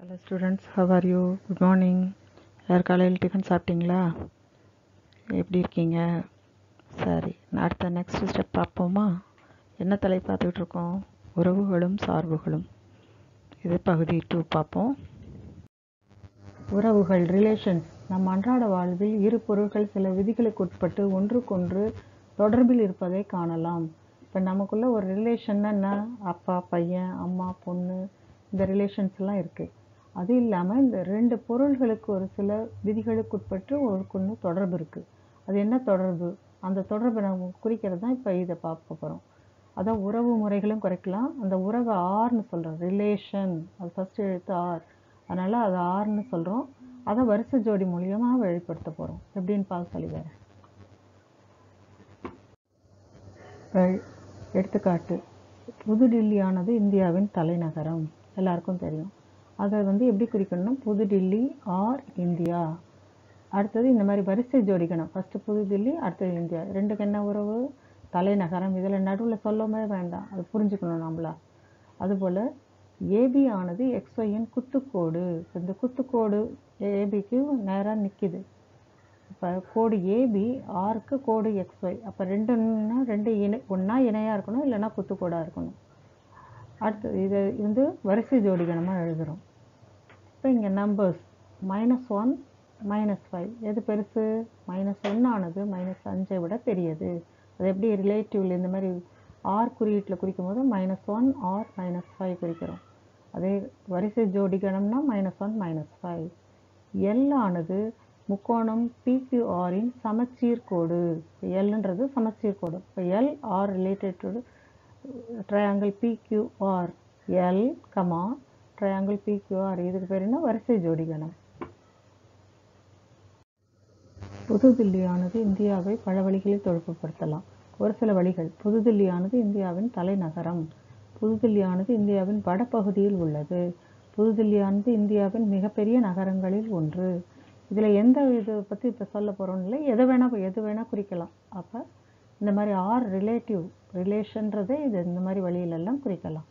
hello students how are you good morning எல்லாரும் காலையில் tiffin சாப்பிட்டீங்களா எப்படி இருக்கீங்க சரி நான் அடுத்த நெக்ஸ்ட் ஸ்டெப் பார்ப்போமா என்ன தலை பார்த்துக்கிட்டு இருக்கோம் உறவுகளும் சார்புகளும் இது பகுதி டூ பார்ப்போம் உறவுகள் ரிலேஷன்ஸ் நம் அன்றாட வாழ்வில் இரு பொருட்கள் சில விதிகளுக்கு உட்பட்டு ஒன்றுக்கொன்று தொடர்பில் இருப்பதை காணலாம் இப்போ நமக்குள்ள ஒரு ரிலேஷன்னா என்ன அப்பா பையன் அம்மா பொண்ணு இந்த ரிலேஷன்ஸ் எல்லாம் இருக்குது அது இல்லாமல் இந்த ரெண்டு பொருள்களுக்கு ஒரு சில விதிகளுக்கு உட்பட்டு ஒருக்கொன்று தொடர்பு இருக்குது அது என்ன தொடர்பு அந்த தொடர்பை நம்ம குறிக்கிறது தான் இப்போ இதை பார்க்க போகிறோம் அதான் உறவு முறைகளும் குறைக்கலாம் அந்த உறவு ஆர்னு சொல்கிறோம் ரிலேஷன் அது ஃபஸ்ட்டு எழுத்து ஆர் அதனால் அது ஆர்னு சொல்கிறோம் அதை வரிசை ஜோடி மூலியமாக வெளிப்படுத்த போகிறோம் எப்படின்னு பார்க்க சொல்லி வேறு எடுத்துக்காட்டு புதுடில்லியானது இந்தியாவின் தலைநகரம் எல்லாருக்கும் தெரியும் அதை வந்து எப்படி குறிக்கணும்னா புதுடில்லி ஆர் இந்தியா அடுத்தது இந்த மாதிரி வரிசை ஜோடிக்கணும் ஃபஸ்ட்டு புதுதில்லி அடுத்தது இந்தியா ரெண்டுக்கு என்ன உறவு தலைநகரம் இதில் நடுவில் சொல்லவே வேண்டாம் அது புரிஞ்சுக்கணும் நம்மளா அதுபோல் ஏபி ஆனது எக்ஸ்ஒயின் குத்துக்கோடு இந்த குத்துக்கோடு ஏபிக்கு நேராக நிற்கிது இப்போ கோடு ஏபி ஆருக்கு கோடு எக்ஸ்ஒய் அப்போ ரெண்டுன்னா ரெண்டு இணை ஒன்றா இணையாக இருக்கணும் இல்லைன்னா குத்துக்கோடாக இருக்கணும் அடுத்து இதை வந்து வரிசை ஜோடிகணமாக எழுதுகிறோம் இப்போ இங்கே numbers minus one minus five எது பெருசு மைனஸ் ஒன் ஆனது மைனஸ் அஞ்சை விட பெரியது அது எப்படி ரிலேட்டிவ்ல இந்த மாதிரி ஆர் குறியீட்டில் குறிக்கும் போது minus one R minus five குறிக்கிறோம் அதே வரிசை ஜோடிகணம்னா minus one minus five L ஆனது முக்கோணம் பிக்யூஆரின் சமச்சீர் கோடு எல்ன்றது சமச்சீர் கோடு இப்போ L R related to triangle P Q R L comma triangle P Q R இதுக்கு பேர் என்ன வரிசை ஜோடிகணம் புதுதில்லியானது இந்தியாவை பல வழிகளில் தொடர்புபடுத்தலாம் ஒரு சில வழிகள் புதுதில்லியானது இந்தியாவின் தலைநகரம் புதுதில்லியானது இந்தியாவின் வடபகுதியில் உள்ளது புதுதில்லியானது இந்தியாவின் மிகப்பெரிய நகரங்களில் ஒன்று இதில் எந்த இதை பற்றி இப்போ சொல்ல போகிறோம் இல்லை எதை வேணால் எது வேணால் குறிக்கலாம் அப்போ இந்த மாதிரி ஆர் ரிலேட்டிவ் ரிலேஷன்றதை இது இந்த மாதிரி வழியிலெல்லாம் குறிக்கலாம்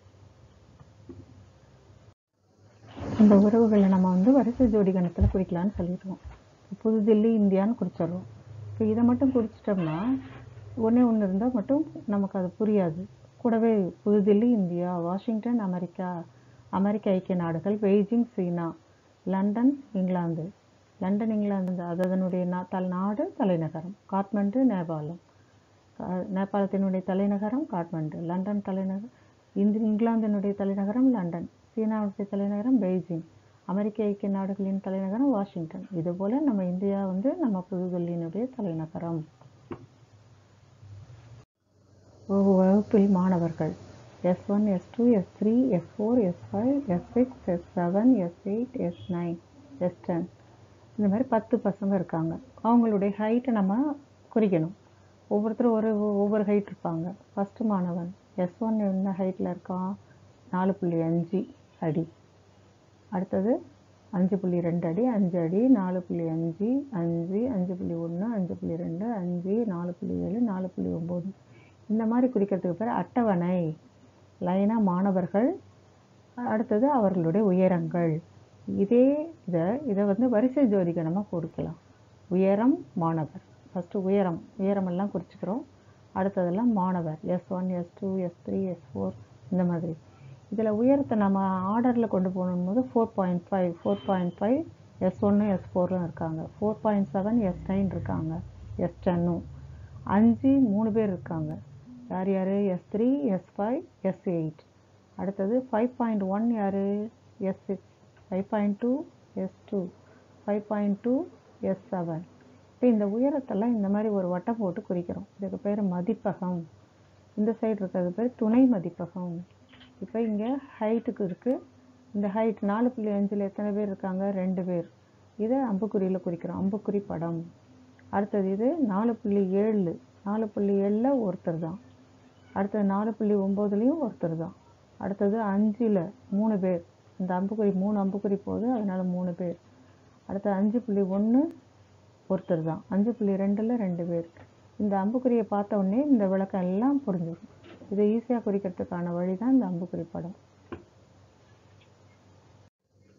இந்த உறவுகளை நம்ம வந்து வரிசை ஜோடி கணத்தில் குறிக்கலான்னு சொல்லிடுவோம் புதுதில்லி இந்தியான்னு குறிச்சிடுறோம் இப்போ இதை மட்டும் குறிச்சிட்டோம்னா ஒன்றே ஒன்று இருந்தால் மட்டும் நமக்கு அது புரியாது கூடவே புதுதில்லி இந்தியா வாஷிங்டன் அமெரிக்கா அமெரிக்க ஐக்கிய நாடுகள் Beijing China London England London England அது அதனுடைய நா தல் நாடு தலைநகரம் காட்மண்டு நேபாளம் நேபாளத்தினுடைய தலைநகரம் காட்மண்டு லண்டன் தலைநகர் இந்து இங்கிலாந்தினுடைய தலைநகரம் லண்டன் சீனாவுடைய தலைநகரம் பெய்ஜிங் அமெரிக்க ஐக்கிய நாடுகளின் தலைநகரம் வாஷிங்டன் இதுபோல் நம்ம இந்தியா வந்து நம்ம புதுதில்லியினுடைய தலைநகரம் ஒரு வகுப்பில் மாணவர்கள் S one S two S three S four S five S six S seven S eight S nine S ten இந்த மாதிரி பத்து பசங்க இருக்காங்க அவங்களுடைய ஹைட்டை நம்ம குறிக்கணும் ஒவ்வொருத்தரும் ஒரு ஒவ்வொரு ஹைட் இருப்பாங்க ஃபஸ்ட்டு மாணவன் எஸ் ஒன் என்ன ஹைட்டில் இருக்கான் நாலு புள்ளி அஞ்சு அடி அடுத்தது அஞ்சு புள்ளி ரெண்டு அடி அஞ்சு அடி நாலு புள்ளி அஞ்சு அஞ்சு அஞ்சு புள்ளி ஒன்று அஞ்சு புள்ளி ரெண்டு அஞ்சு நாலு புள்ளி ஏழு நாலு புள்ளி ஒம்பது இந்த மாதிரி குறிக்கிறதுக்கு பேர் அட்டவணை லைனாக மாணவர்கள் அடுத்தது அவர்களுடைய உயரங்கள் இதே இதை இதை வந்து வரிசை ஜோதிகணமாக கொடுக்கலாம் உயரம் மாணவர் ஃபஸ்ட்டு உயரம் உயரமெல்லாம் குறிச்சிக்கிறோம் அடுத்ததெல்லாம் மாணவர் S one S two S three S four இந்த மாதிரி இதில் உயரத்தை நம்ம ஆர்டரில் கொண்டு போகணும் போது four point five four point five S ஒன்று எஸ் ஃபோரும் இருக்காங்க four point seven S nine இருக்காங்க எஸ் டென்னும் அஞ்சு மூணு பேர் இருக்காங்க யார் யார் S three S five S eight அடுத்தது ஃபைவ் பாயிண்ட் ஒன் யார் S six five point two S two five point two S seven இப்போ இந்த உயரத்தெல்லாம் இந்த மாதிரி ஒரு வட்டம் போட்டு குறிக்கிறோம் இதுக்கு பேர் மதிப்பகம் இந்த சைடு இருக்கிறது பேர் துணை மதிப்பகம் இப்போ இங்கே ஹைட்டுக்கு இருக்குது இந்த ஹைட் நாலு புள்ளி அஞ்சில் எத்தனை பேர் இருக்காங்க ரெண்டு பேர் இதை அம்புக்குறியில் குறிக்கிறோம் அம்புக்குறி படம் அடுத்தது இது நாலு புள்ளி ஏழு நாலு புள்ளி ஏழில் ஒருத்தர் தான் அடுத்தது நாலு புள்ளி ஒம்போதுலேயும் ஒருத்தர் தான் அடுத்தது அஞ்சில் மூணு பேர் இந்த அம்புக்குறி மூணு அம்புக்குறி போகுது அதனால் மூணு பேர் அடுத்தது அஞ்சு புள்ளி ஒன்று ஒருத்தர் தான் அஞ்சு புள்ளி ரெண்டில் ரெண்டு பேர் இந்த அம்புக்குறியை பார்த்த உடனே இந்த விளக்கம் எல்லாம் புரிஞ்சிடும் இதை ஈஸியாக குறிக்கிறதுக்கான வழி தான் இந்த அம்புக்குறி படம்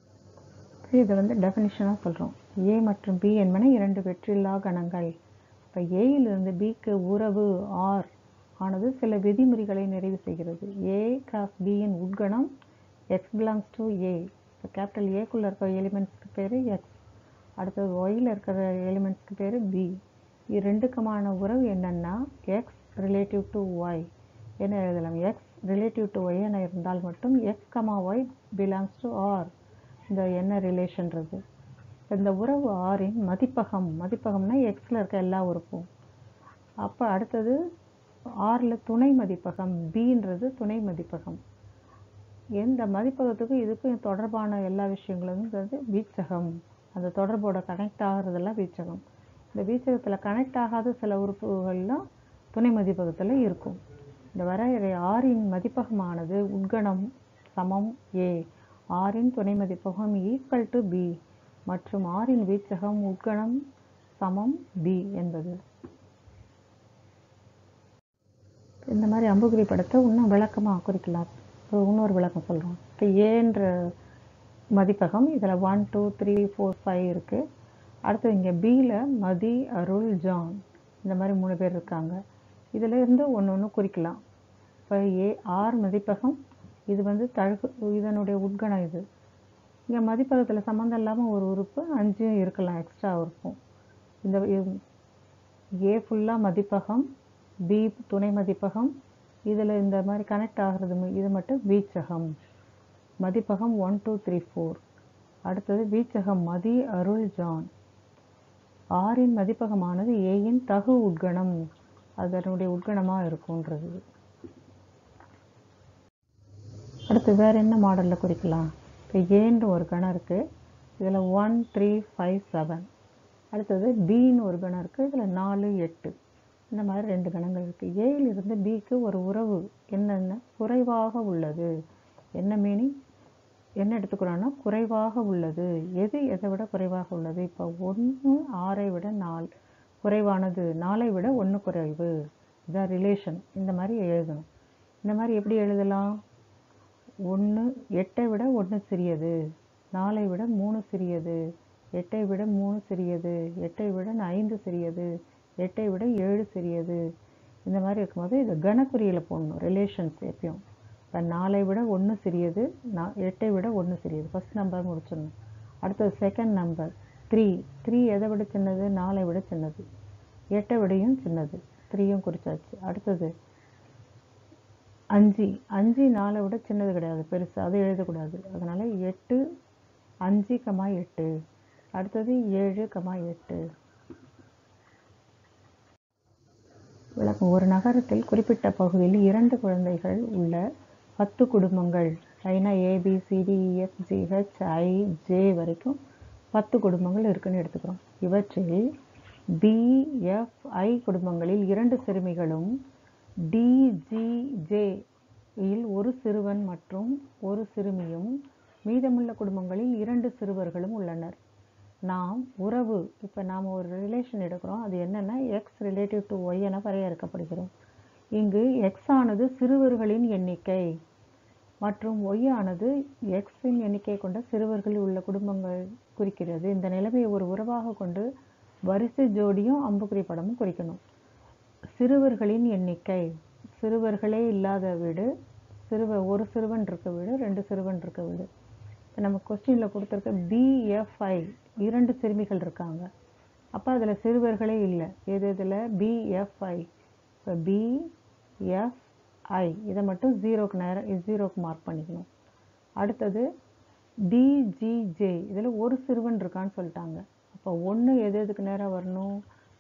இதை வந்து டெஃபினிஷனாக சொல்கிறோம் ஏ மற்றும் பி என்பன இரண்டு வெற்றில்லா கணங்கள் இப்போ ஏயிலிருந்து பிக்கு உறவு ஆர் ஆனது சில விதிமுறைகளை நிறைவு செய்கிறது ஏ கிராஸ் பியின் உட்கணம் எக்ஸ் பிலாங்ஸ் டு ஏ இப்போ கேபிட்டல் ஏக்குள்ளே இருக்கிற எலிமெண்ட்ஸ்க்கு பேர் எக்ஸ் அடுத்தது ஒயில் இருக்கிற எலிமெண்ட்ஸ்க்கு பேர் பி இது ரெண்டுக்குமான உறவு என்னென்னா எக்ஸ் ரிலேட்டிவ் டு ஒய் என்ன எழுதலாம் எக்ஸ் ரிலேட்டிவ் டு ஒய் என இருந்தால் மட்டும் x comma y belongs to R இந்த என்ன ரிலேஷன்றது இந்த உறவு ஆரின் மதிப்பகம் மதிப்பகம்னா எக்ஸில் இருக்க எல்லா உறுப்பும் அப்போ அடுத்தது ஆறில் துணை மதிப்பகம் பின்றது துணை மதிப்பகம் எந்த மதிப்பகத்துக்கும் இதுக்கும் தொடர்பான எல்லா விஷயங்களுங்கிறது வீச்சகம் அந்த தொடர்போட கனெக்ட் ஆகிறதெல்லாம் வீச்சகம் இந்த வீச்சகத்தில் கனெக்ட் ஆகாத சில உறுப்புகள்லாம் துணை மதிப்பகத்தில் இருக்கும் இந்த வரையறை ஆறின் மதிப்பகமானது உட்கணம் சமம் ஏ ஆறின் துணை மதிப்பகம் ஈக்குவல் டு பி மற்றும் ஆறின் வீச்சகம் உட்கணம் சமம் பி என்பது இந்த மாதிரி அம்புக்குறி படத்தை இன்னும் விளக்கமாக குறிக்கலாம் இப்போ இன்னொரு விளக்கம் சொல்கிறோம் இப்போ ஏன்ற மதிப்பகம் இதில் one two three four five இருக்குது அடுத்து இங்கே பியில் மதி அருள் ஜான் இந்த மாதிரி மூணு பேர் இருக்காங்க இதில் இருந்து ஒன்று ஒன்று குறிக்கலாம் இப்போ ஏ ஆர் மதிப்பகம் இது வந்து தழுகு இதனுடைய உட்கணம் இது இங்கே மதிப்பகத்தில் சம்மந்தம் இல்லாமல் ஒரு உறுப்பு அஞ்சும் இருக்கலாம் எக்ஸ்ட்ரா உறுப்பும் இந்த ஏ ஃபுல்லாக மதிப்பகம் பி துணை மதிப்பகம் இதில் இந்த மாதிரி கனெக்ட் ஆகிறது இது மட்டும் வீச்சகம் மதிப்பகம் ஒன் டூ த்ரீ ஃபோர் அடுத்தது வீச்சகம் மதி அருள் ஜான் ஆறின் மதிப்பகமானது ஏயின் தகு உட்கணம் அதனுடைய உட்கணமாக இருக்கும்ன்றது அடுத்து வேறு என்ன மாடலில் குறிக்கலாம் இப்போ ஏன்ற ஒரு கணம் இருக்குது இதில் ஒன் த்ரீ ஃபைவ் செவன் அடுத்தது பின்னு ஒரு கணம் இருக்குது இதில் நாலு எட்டு இந்த மாதிரி ரெண்டு கணங்கள் இருக்குது ஏயிலிருந்து பிக்கு ஒரு உறவு என்னென்ன குறைவாக உள்ளது என்ன மீனிங் என்ன எடுத்துக்கிறோன்னா குறைவாக உள்ளது எது எதை விட குறைவாக உள்ளது இப்போ ஒன்று ஆறை விட நாலு குறைவானது நாலை விட ஒன்று குறைவு இதான் ரிலேஷன் இந்த மாதிரி எழுதணும் இந்த மாதிரி எப்படி எழுதலாம் ஒன்று எட்டை விட ஒன்று சிறியது நாலை விட மூணு சிறியது எட்டை விட மூணு சிறியது எட்டை விட ஐந்து சிறியது எட்டை விட ஏழு சிறியது இந்த மாதிரி இருக்கும்போது இது கணக்குறியில் போடணும் ரிலேஷன்ஸ் எப்பயும் இப்போ நாலை விட ஒன்று சிறியது நான் எட்டை விட ஒன்று சிறியது ஃபஸ்ட் நம்பர் முடிச்சிடணும் அடுத்தது செகண்ட் நம்பர் த்ரீ த்ரீ எதை விட சின்னது நாலை விட சின்னது எட்டை விடையும் சின்னது த்ரீயும் குறிச்சாச்சு அடுத்தது அஞ்சு அஞ்சு நாலை விட சின்னது கிடையாது பெருசு அது எழுதக்கூடாது அதனால் எட்டு அஞ்சு கமா எட்டு அடுத்தது ஏழு கமா எட்டு விளக்கம் ஒரு நகரத்தில் குறிப்பிட்ட பகுதியில் இரண்டு குழந்தைகள் உள்ள பத்து குடும்பங்கள் ஐநா ஏபிசிடிஇஎஃப் ஜிஹெச் ஐ ஜே வரைக்கும் பத்து குடும்பங்கள் இருக்குன்னு எடுத்துக்கிறோம் இவற்றில் பிஎஃப்ஐ குடும்பங்களில் இரண்டு சிறுமிகளும் டிஜிஜே இல் ஒரு சிறுவன் மற்றும் ஒரு சிறுமியும் மீதமுள்ள குடும்பங்களில் இரண்டு சிறுவர்களும் உள்ளனர் நாம் உறவு இப்போ நாம் ஒரு ரிலேஷன் எடுக்கிறோம் அது என்னென்னா எக்ஸ் ரிலேட்டிவ் டு ஒய் என வரையறுக்கப்படுகிறோம் இங்கு எக்ஸ் ஆனது சிறுவர்களின் எண்ணிக்கை மற்றும் ஒய் ஆனது எக்ஸின் எண்ணிக்கை கொண்ட சிறுவர்கள் உள்ள குடும்பங்கள் குறிக்கிறது இந்த நிலைமையை ஒரு உறவாக கொண்டு வரிசை ஜோடியும் அம்புக்குறி படமும் குறிக்கணும் சிறுவர்களின் எண்ணிக்கை சிறுவர்களே இல்லாத வீடு சிறுவ ஒரு சிறுவன் இருக்க வீடு ரெண்டு சிறுவன் இருக்க வீடு இப்போ நம்ம கொஸ்டினில் கொடுத்துருக்க பிஎஃப்ஐ இரண்டு சிறுமிகள் இருக்காங்க அப்போ அதில் சிறுவர்களே இல்லை எது இதில் பிஎஃப்ஐ இப்போ பிஎஃப்ஐ இதை மட்டும் ஜீரோக்கு நேரம் ஜீரோக்கு மார்க் பண்ணிக்கணும் அடுத்தது டிஜிஜே இதில் ஒரு சிறுவன் இருக்கான்னு சொல்லிட்டாங்க அப்போ ஒன்று எது எதுக்கு நேரம் வரணும்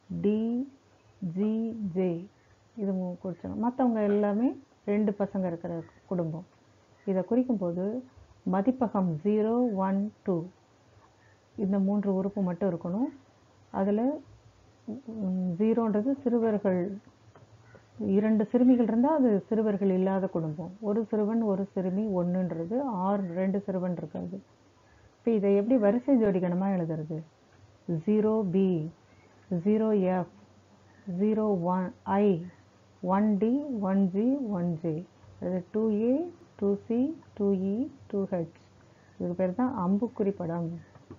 டிஜிஜே இது குறிச்சோம் மற்றவங்க எல்லாமே ரெண்டு பசங்க இருக்கிற குடும்பம் இதை குறிக்கும்போது மதிப்பகம் ஜீரோ ஒன் டூ இந்த மூன்று உறுப்பு மட்டும் இருக்கணும் அதில் ஜீரோன்றது சிறுவர்கள் இரண்டு சிறுமிகள் இருந்தால் அது சிறுவர்கள் இல்லாத குடும்பம் ஒரு சிறுவன் ஒரு சிறுமி ஒன்றுன்றது ஆறு ரெண்டு சிறுவன் இருக்காது இப்போ இதை எப்படி வரிசை ஜோடிகணமாக எழுதுறது zero P zero F zero one I one T one G one J அது two A two C two E two H இதுக்கு பேர் தான் அம்புக்குறி படம்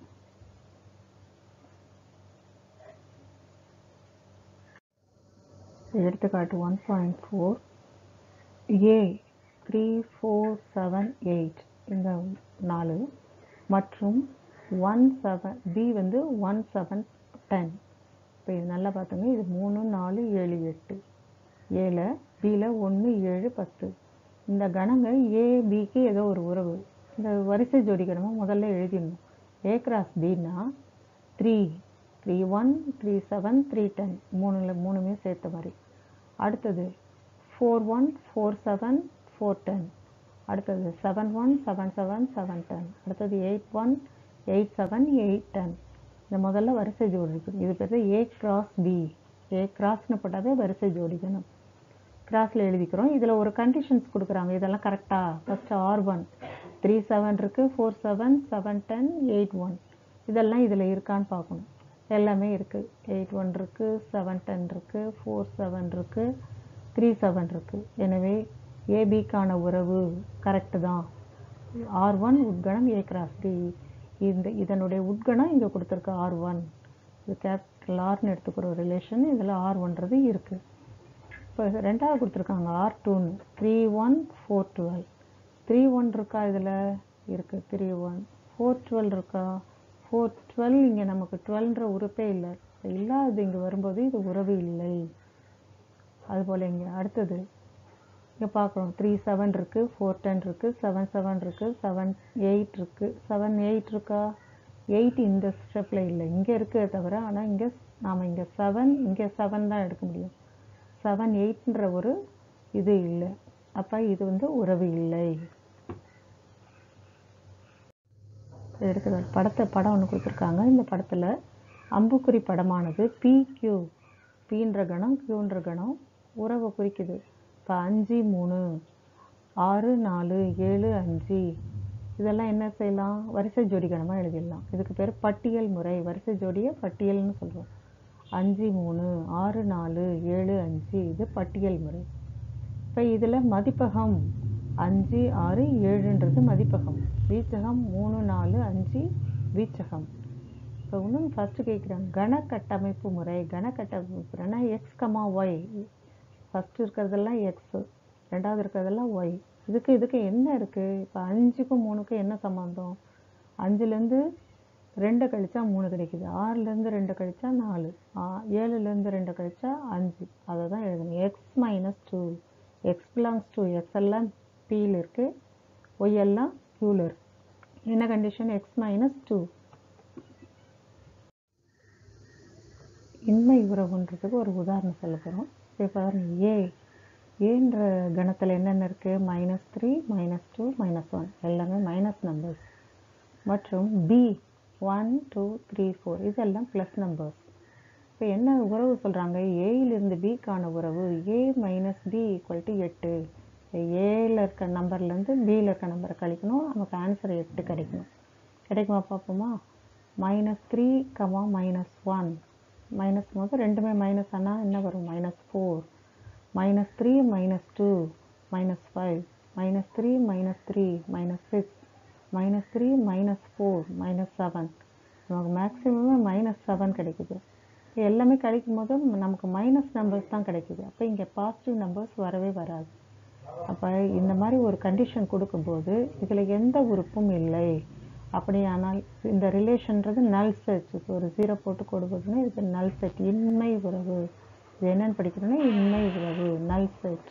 எடுத்துக்காட்டு one point four A three four seven eight இந்த நாலு மற்றும் ஒன் செவன் பி வந்து ஒன் செவன் டென் இப்போ இது நல்லா பார்த்துங்க இது மூணு நாலு ஏழு எட்டு ஏழு பியில் ஒன்று ஏழு பத்து இந்த கணங்க ஏ பிக்கு ஏதோ ஒரு உறவு இந்த வரிசை ஜோடி கணமாக முதல்ல எழுதிடணும் ஏ கிராஸ் பின்னா three three one three seven three ten மூணில் மூணுமே சேர்த்த மாதிரி அடுத்தது four one four seven four ten அடுத்தது seven one seven seven seven ten அடுத்தது eight one eight seven eight ten இந்த முதல்ல வரிசை ஜோடி இருக்குது இது பேர் ஏ கிராஸ் பி ஏ கிராஸ்னு போட்டாவே வரிசை ஜோடிக்கணும் கிராஸில் எழுதிக்கிறோம் இதில் ஒரு கண்டிஷன்ஸ் கொடுக்குறாங்க இதெல்லாம் கரெக்டாக first R one three seven இருக்குது four seven seven ten eight one இதெல்லாம் இதில் இருக்கான்னு பார்க்கணும் எல்லாமே இருக்குது எயிட் ஒன் இருக்குது செவன் டென் இருக்குது ஃபோர் செவன் இருக்குது த்ரீ செவன் இருக்குது எனவே ஏபிக்கான உறவு கரெக்டு தான் ஆர் ஒன் உட்கணம் ஏ கிராஸ் பி இந்த இதனுடைய உட்கணம் இங்கே கொடுத்துருக்கு ஆர் ஒன் இது கேபிட்டல் ஆர்னு எடுத்துக்கிற ஒரு ரிலேஷன் இதில் ஆர் ஒன்றது இருக்குது இப்போ ரெண்டாவது கொடுத்துருக்காங்க ஆர் டூன்னு three one four twelve three one இருக்கா இதில் இருக்குது த்ரீ ஒன் ஃபோர் டுவெல் இருக்கா ஃபோர் டுவெல் இங்கே நமக்கு டுவெல்ன்ற உறுப்பே இல்லை இல்லாதது இங்கே வரும்போது இது உறவு இல்லை அதுபோல் இங்கே அடுத்தது இங்கே பார்க்குறோம் த்ரீ செவன் இருக்குது ஃபோர் டென் இருக்குது செவன் செவன் இருக்குது செவன் எயிட் இருக்குது செவன் எயிட் இருக்கா எயிட் இந்த ஸ்டெப்பில் இல்லை இங்கே இருக்கே தவிர ஆனால் இங்கே நாம் இங்கே செவன் இங்கே செவன் தான் எடுக்க முடியும் செவன் எயிட்ன்ற ஒரு இது இல்லை அப்போ இது வந்து உறவு இல்லை எடுக்கிற படத்தை படம் ஒன்று கொடுத்துருக்காங்க இந்த படத்தில் அம்புக்குறி படமானது பி கியூ பீன்ற கணம் கியூன்ற கணம் உறவை குறிக்குது இப்போ அஞ்சு மூணு ஆறு நாலு ஏழு அஞ்சு இதெல்லாம் என்ன செய்யலாம் வரிசை ஜோடி கணமாக எழுதிடலாம் இதுக்கு பேர் பட்டியல் முறை வரிசை ஜோடியை பட்டியல்னு சொல்கிறோம் அஞ்சு மூணு ஆறு நாலு ஏழு அஞ்சு இது பட்டியல் முறை இப்போ இதில் மதிப்பகம் அஞ்சு ஆறு ஏழுன்றது மதிப்பகம் வீச்சகம் மூணு நாலு அஞ்சு வீச்சகம் இப்போ இன்னும் ஃபஸ்ட்டு கேட்குறாங்க கன கட்டமைப்பு முறை கன கட்டமைப்புனா எக்ஸ் கமா ஒய் ஃபஸ்ட்டு இருக்கிறதெல்லாம் எக்ஸு ரெண்டாவது இருக்கிறதெல்லாம் ஒய் இதுக்கு இதுக்கு என்ன இருக்குது இப்போ அஞ்சுக்கும் மூணுக்கும் என்ன சம்மந்தம் அஞ்சுலேருந்து ரெண்டு கழிச்சா மூணு கிடைக்குது ஆறுலேருந்து ரெண்டு கழிச்சா நாலு ஏழுலேருந்து ரெண்டு கழிச்சா அஞ்சு அதை தான் எழுதணும் x minus two x belongs to x எல்லாம் பியில் இருக்குது ஒய் எல்லாம் க்யூவில் இருக்குது என்ன கண்டிஷன் எக்ஸ் மைனஸ் டூ இன்மை உறவுன்றதுக்கு ஒரு உதாரணம் சொல்ல போகிறோம் இப்போ பாருங்க ஏ ஏன்ற கணத்தில் என்னென்ன இருக்குது minus three minus two minus one எல்லாமே மைனஸ் நம்பர்ஸ் மற்றும் B one two three four இதெல்லாம் ப்ளஸ் நம்பர்ஸ் இப்போ என்ன உறவு சொல்கிறாங்க ஏயிலிருந்து பிக்கான உறவு A minus B equal to எட்டு ஏல இருக்க நம்பர்லேருந்து பியில் இருக்க நம்பரை கழிக்கணும் நமக்கு ஆன்சர் எட்டு கிடைக்கணும் கிடைக்குமா பார்ப்போமா minus three comma minus one minus போது ரெண்டுமே மைனஸ் ஆனால் என்ன வரும் minus four minus three minus two minus five minus three minus three minus six minus three minus four minus seven நமக்கு மேக்ஸிமம் மைனஸ் செவன் கிடைக்குது எல்லாமே கிடைக்கும் போது நமக்கு மைனஸ் நம்பர்ஸ் தான் கிடைக்குது அப்போ இங்கே பாசிட்டிவ் நம்பர்ஸ் வரவே வராது அப்போ இந்த மாதிரி ஒரு கண்டிஷன் கொடுக்கும்போது இதில் எந்த உறுப்பும் இல்லை அப்படியானால் இந்த ரிலேஷன்றது நல் செட் ஒரு ஜீரோ போட்டு கொடுக்குறதுன்னா இது நல் செட் இன்மை உறவு இது என்னன்னு படிக்கிறோன்னா இன்மை உறவு நல் செட்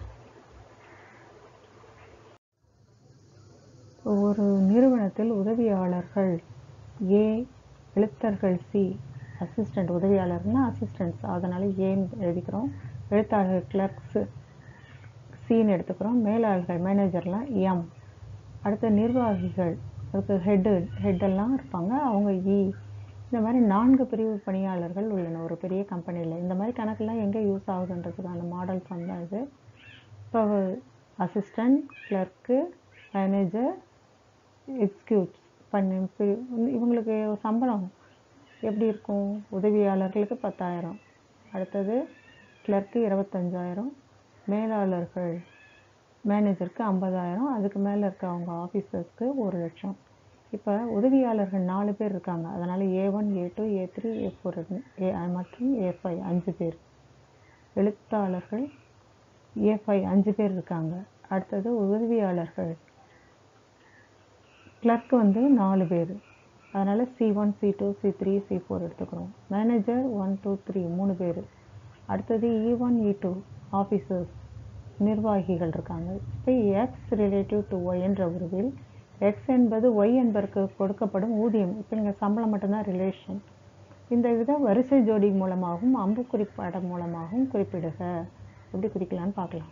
ஒரு நிறுவனத்தில் உதவியாளர்கள் ஏ எழுத்தர்கள் சி அசிஸ்டண்ட் உதவியாளர்னா அசிஸ்டன்ட்ஸ் அதனால் ஏன்னு எழுதிக்கிறோம் எழுத்தாளர்கள் கிளர்க்ஸு சின்னு எடுத்துக்கிறோம் மேலாளர்கள் மேனேஜர்லாம் எம் அடுத்த நிர்வாகிகள் அடுத்து ஹெட்டு ஹெட்டெல்லாம் இருப்பாங்க அவங்க இ இந்த மாதிரி நான்கு பிரிவு பணியாளர்கள் உள்ளன ஒரு பெரிய கம்பெனியில் இந்த மாதிரி கணக்கெல்லாம் எங்கே யூஸ் ஆகுதுன்றதுக்கான மாடல் ஃபண்ட் தான் இது இப்போ அசிஸ்டண்ட் கிளர்க்கு மேனேஜர் எக்ஸிக்யூட் பண்ணி இவங்களுக்கு சம்பளம் எப்படி இருக்கும் உதவியாளர்களுக்கு பத்தாயிரம் அடுத்தது கிளர்க்கு இருபத்தஞ்சாயிரம் மேலாளர்கள் மேனேஜருக்கு ஐம்பதாயிரம் அதுக்கு மேலே இருக்க அவங்க ஆஃபீஸர்ஸ்க்கு ஒரு லட்சம் இப்போ உதவியாளர்கள் நாலு பேர் இருக்காங்க அதனால் A one A two A three A four A மற்றும் ஏ ஃபைவ் அஞ்சு பேர் எழுத்தாளர்கள் ஏ ஃபைவ் அஞ்சு பேர் இருக்காங்க அடுத்தது உதவியாளர்கள் கிளர்க் வந்து நாலு பேர் அதனால் C one C two C three C four எடுத்துக்கிறோம் மேனேஜர் ஒன் டூ த்ரீ மூணு பேர் அடுத்தது E one E two officers நிர்வாகிகள் இருக்காங்க இப்போ எக்ஸ் ரிலேட்டிவ் டு ஒய் என்ற உறவில் எக்ஸ் என்பது ஒய் என்பதற்கு கொடுக்கப்படும் ஊதியம் இப்போ நீங்கள் சம்பளம் மட்டும்தான் ரிலேஷன் இந்த வித வரிசை ஜோடி மூலமாகவும் அம்புக்குறி படம் மூலமாகவும் குறிப்பிடுக எப்படி குறிக்கலாம்னு பார்க்கலாம்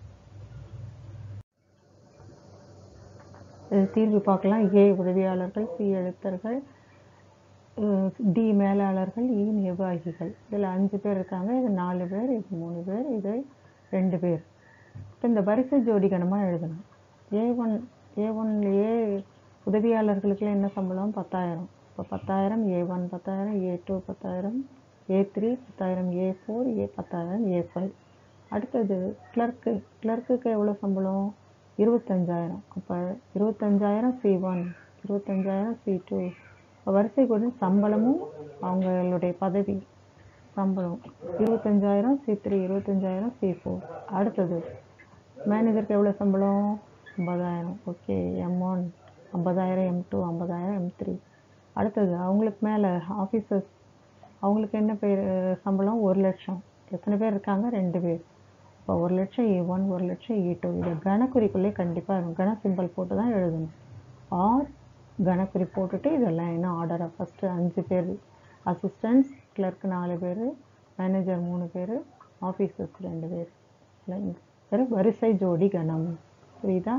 இது தீர்வு பார்க்கலாம் ஏ உதவியாளர்கள் சி எழுத்தர்கள் டி மேலாளர்கள் இ நிர்வாகிகள் இதில் அஞ்சு பேர் இருக்காங்க இது நாலு பேர் இது மூணு பேர் இது ரெண்டு பேர் இப்போ இந்த வரிசை ஜோடி கணமாக எழுதணும் ஏ ஒன் ஏ ஒன்லேயே உதவியாளர்களுக்குலாம் என்ன சம்பளம் பத்தாயிரம் இப்போ பத்தாயிரம் ஏ ஒன் பத்தாயிரம் ஏ டூ பத்தாயிரம் ஏ த்ரீ பத்தாயிரம் ஏ ஃபோர் ஏ பத்தாயிரம் ஏ ஃபைவ் அடுத்தது கிளர்க்கு கிளர்க்குக்கு எவ்வளோ சம்பளம் இருபத்தஞ்சாயிரம் அப்போ இருபத்தஞ்சாயிரம் சி ஒன் இருபத்தஞ்சாயிரம் சி டூ வரிசை கூட சம்பளமும் அவங்களுடைய பதவி சம்பளம் இருபத்தஞ்சாயிரம் சி த்ரீ இருபத்தஞ்சாயிரம் சி ஃபோர் அடுத்தது மேனேஜருக்கு எவ்வளோ சம்பளம் ஐம்பதாயிரம் ஓகே எம் ஒன் ஐம்பதாயிரம் எம் டூ ஐம்பதாயிரம் எம் த்ரீ அடுத்தது அவங்களுக்கு மேலே ஆஃபீஸர்ஸ் அவங்களுக்கு என்ன பேர் சம்பளம் ஒரு லட்சம் எத்தனை பேர் இருக்காங்க ரெண்டு பேர் இப்போ ஒரு லட்சம் ஏ ஒன் ஒரு லட்சம் ஏ டூ இதை கணக்குறிக்குள்ளே கண்டிப்பாக இருக்கும் கன சிம்பிள் போட்டு தான் எழுதணும் ஆர் கணக்குறி போட்டுட்டு இதெல்லாம் என்ன ஆர்டராக ஃபஸ்ட்டு அஞ்சு பேர் அசிஸ்டன்ட்ஸ் கிளர்க் நாலு பேர் மேனேஜர் மூணு பேர் ஆஃபீஸர்ஸ் ரெண்டு பேர் வேறு வரிசை ஜோடி கணம் புரியுதா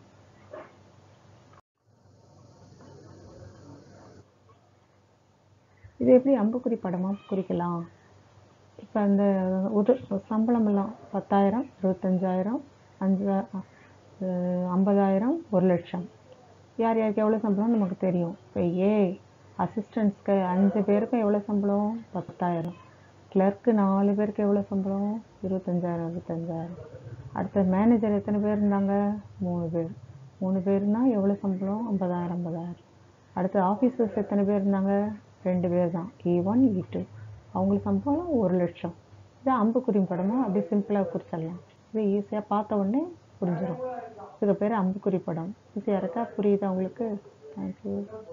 இது எப்படி அம்புக்குறி படமாக குறிக்கலாம் இப்போ அந்த உத சம்பளமெல்லாம் பத்தாயிரம் இருபத்தஞ்சாயிரம் அஞ்சு ஐம்பதாயிரம் ஒரு லட்சம் யார் யாருக்கு எவ்வளோ சம்பளம் நமக்கு தெரியும் இப்போ ஏ அசிஸ்டன்ட்ஸ்க்கு அஞ்சு பேருக்கு எவ்வளோ சம்பளம் பத்தாயிரம் கிளர்க்கு நாலு பேருக்கு எவ்வளோ சம்பளம் இருபத்தஞ்சாயிரம் இருபத்தஞ்சாயிரம் அடுத்த மேனேஜர் எத்தனை பேர் இருந்தாங்க மூணு பேர் மூணு பேர்னா எவ்வளோ சம்பளம் ஐம்பதாயிரம் ஐம்பதாயிரம் அடுத்து ஆஃபீஸர்ஸ் எத்தனை பேர் இருந்தாங்க ரெண்டு பேர் தான் இ ஒன் இ டூ அவங்களுக்கு சம்பளம் ஒரு லட்சம் இது அம்புக்குறி படமாக அப்படி சிம்பிளாக குறிச்சிடலாம் இது ஈஸியாக பார்த்த உடனே புரிஞ்சிடும் இதுக்கு பேர் அம்புக்குறி படம் ஈஸியாக இருக்கா புரியுதா உங்களுக்கு தேங்க்யூ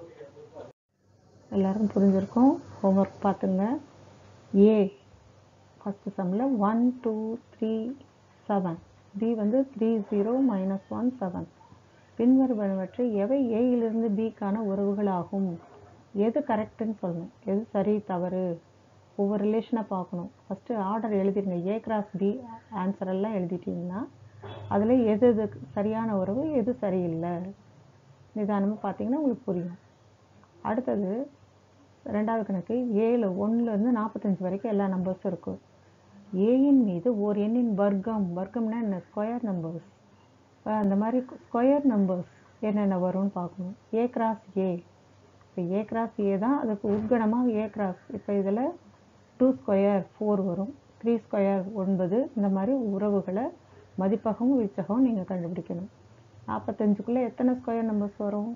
எல்லோரும் புரிஞ்சிருக்கோம் ஹோம்ஒர்க் பார்த்துங்க ஏ ஃபஸ்ட்டு சம்மில் one two three seven B வந்து three zero minus one seven பின்வருவனவற்றை எவை ஏயிலிருந்து பிக்கான உறவுகளாகும் எது கரெக்டுன்னு சொல்லணும் எது சரி தவறு ஒவ்வொரு ரிலேஷனாக பார்க்கணும் ஃபஸ்ட்டு ஆர்டர் எழுதிருங்க ஏ கிராஸ் பி ஆன்சர் எல்லாம் எழுதிட்டிங்கன்னா அதில் எது எது சரியான உறவு எது சரியில்லை நிதானமாக பார்த்தீங்கன்னா உங்களுக்கு புரியும் அடுத்தது ரெண்டாவது கணக்கு ஏழு ஒன்றுலேருந்து நாற்பத்தஞ்சு வரைக்கும் எல்லா நம்பர்ஸும் இருக்கும் ஏயின் மீது ஓர் எண்ணின் வர்க்கம் வர்க்கம்னா என்ன ஸ்கொயர் நம்பர்ஸ் அந்த மாதிரி ஸ்கொயர் நம்பர்ஸ் என்னென்ன வரும்னு பார்க்கணும் ஏ கிராஸ் ஏ இப்போ ஏ கிராஸ் ஏ தான் அதுக்கு உட்கணமாக ஏ கிராஸ் இப்போ இதில் டூ ஸ்கொயர் ஃபோர் வரும் த்ரீ ஸ்கொயர் ஒன்பது இந்த மாதிரி உறவுகளை மதிப்பகம் வீச்சகம் நீங்கள் கண்டுபிடிக்கணும் நாற்பத்தஞ்சுக்குள்ளே எத்தனை ஸ்கொயர் நம்பர்ஸ் வரும்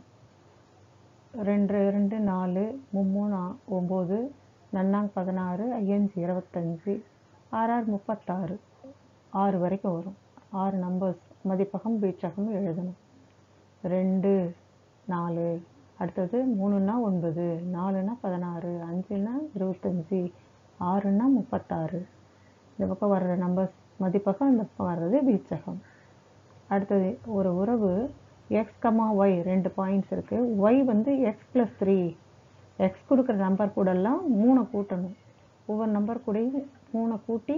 ரெண்டு ரெண்டு நாலு மும்மூணு ஒம்பது நன்னாங் பதினாறு ஐயஞ்சு இருபத்தஞ்சி ஆறாறு முப்பத்தாறு ஆறு வரைக்கும் வரும் ஆறு நம்பர்ஸ் மதிப்பகம் வீச்சகம் எழுதணும் ரெண்டு நாலு அடுத்தது மூணுன்னா ஒன்பது நாலுன்னா பதினாறு அஞ்சுன்னா இருபத்தஞ்சி ஆறுன்னா முப்பத்தாறு இந்த பக்கம் வர்ற நம்பர்ஸ் மதிப்பகம் இந்த பக்கம் வர்றது வீச்சகம் அடுத்தது ஒரு உறவு எக்ஸ் கமா ஒய் ரெண்டு பாயிண்ட்ஸ் இருக்குது ஒய் வந்து எக்ஸ் ப்ளஸ் த்ரீ எக்ஸ் கொடுக்குற நம்பர் கூடலாம் மூணை கூட்டணும் ஒவ்வொரு நம்பர் கூடயும் மூணை கூட்டி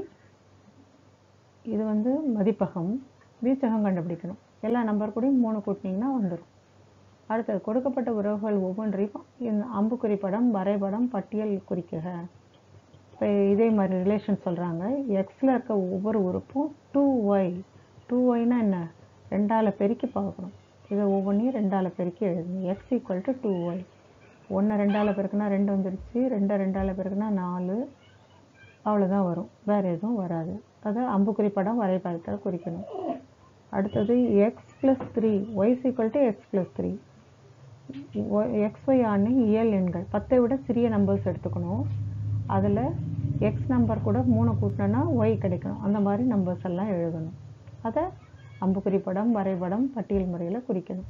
இது வந்து மதிப்பகம் வீச்சகம் கண்டுபிடிக்கணும் எல்லா நம்பர் கூடயும் மூணு கூட்டினீங்கன்னா வந்துடும் அடுத்தது கொடுக்கப்பட்ட உறவுகள் ஒவ்வொன்றையும் இந்த அம்புக்குறி படம் வரைபடம் பட்டியல் குறிக்குக இப்போ இதே மாதிரி ரிலேஷன் சொல்கிறாங்க எக்ஸில் இருக்க ஒவ்வொரு உறுப்பும் டூ ஒய் டூ ஒய்னா என்ன ரெண்டால் பெருக்கி பார்க்கணும் இதை ஒவ்வொன்றையும் ரெண்டால் பெருக்கி எழுதணும் x equal to two y ஒன்று ரெண்டால் பெருக்குனா ரெண்டு வந்துருச்சு ரெண்டை ரெண்டால் பெருக்குனா நாலு அவ்வளோதான் வரும் வேறு எதுவும் வராது அதை அம்புக்குறி படம் வரைபடத்தில் குறிக்கணும் அடுத்தது x plus three y is equal to x plus three x y ஆன இயல் எண்கள் பத்தை விட சிறிய நம்பர்ஸ் எடுத்துக்கணும் அதில் எக்ஸ் நம்பர் கூட மூணு கூட்டினோன்னா ஒய் கிடைக்கணும் அந்த மாதிரி நம்பர்ஸ் எல்லாம் எழுதணும் அதை அம்புக்குறி படம் வரைபடம் பட்டியல் முறையில் குறிக்கணும்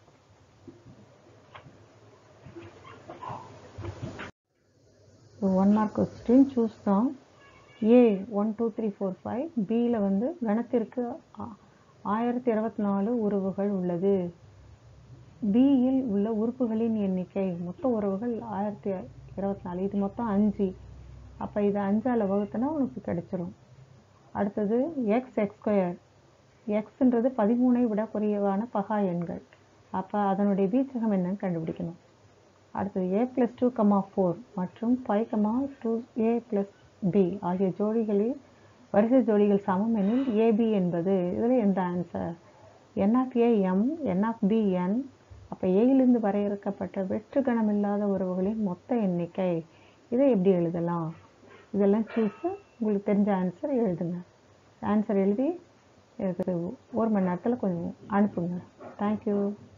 ஒன் மார்க் கொஸ்டின் சூஸ் தான் A one two three four five பியில் வந்து கணத்திற்கு ஆ- ஆயிரத்தி இருபத்தி நாலு உறவுகள் உள்ளது பியில் உள்ள உறுப்புகளின் எண்ணிக்கை மொத்த உறவுகள் ஆயிரத்தி இருபத்தி நாலு இது மொத்தம் அஞ்சு அப்போ இதை அஞ்சால் வகுத்தனா உனக்கு கிடைச்சிரும் அடுத்தது எக்ஸ் எக்ஸ் ஸ்கொயர் எக்ஸ்ன்றது பதிமூணை விட குறைவான பகா எண்கள் அப்போ அதனுடைய வீச்சகம் என்னன்னு கண்டுபிடிக்கணும் அடுத்தது A plus two comma four மற்றும் five comma two A plus B ஆகிய ஜோடிகளில் வரிசை ஜோடிகள் சமம் எனில் ஏபி என்பது இதில் எந்த answer n of A m n of B n அப்போ ஏயிலிருந்து வரையறுக்கப்பட்ட வெற்று கணமில்லாத உறவுகளின் மொத்த எண்ணிக்கை இதை எப்படி எழுதலாம் இதெல்லாம் சூஸு உங்களுக்கு தெரிஞ்ச ஆன்சர் எழுதுங்க ஆன்சர் எழுதி எனக்கு ஒரு மணி நேரத்தில் கொஞ்சம் அனுப்புங்க தேங்க்யூ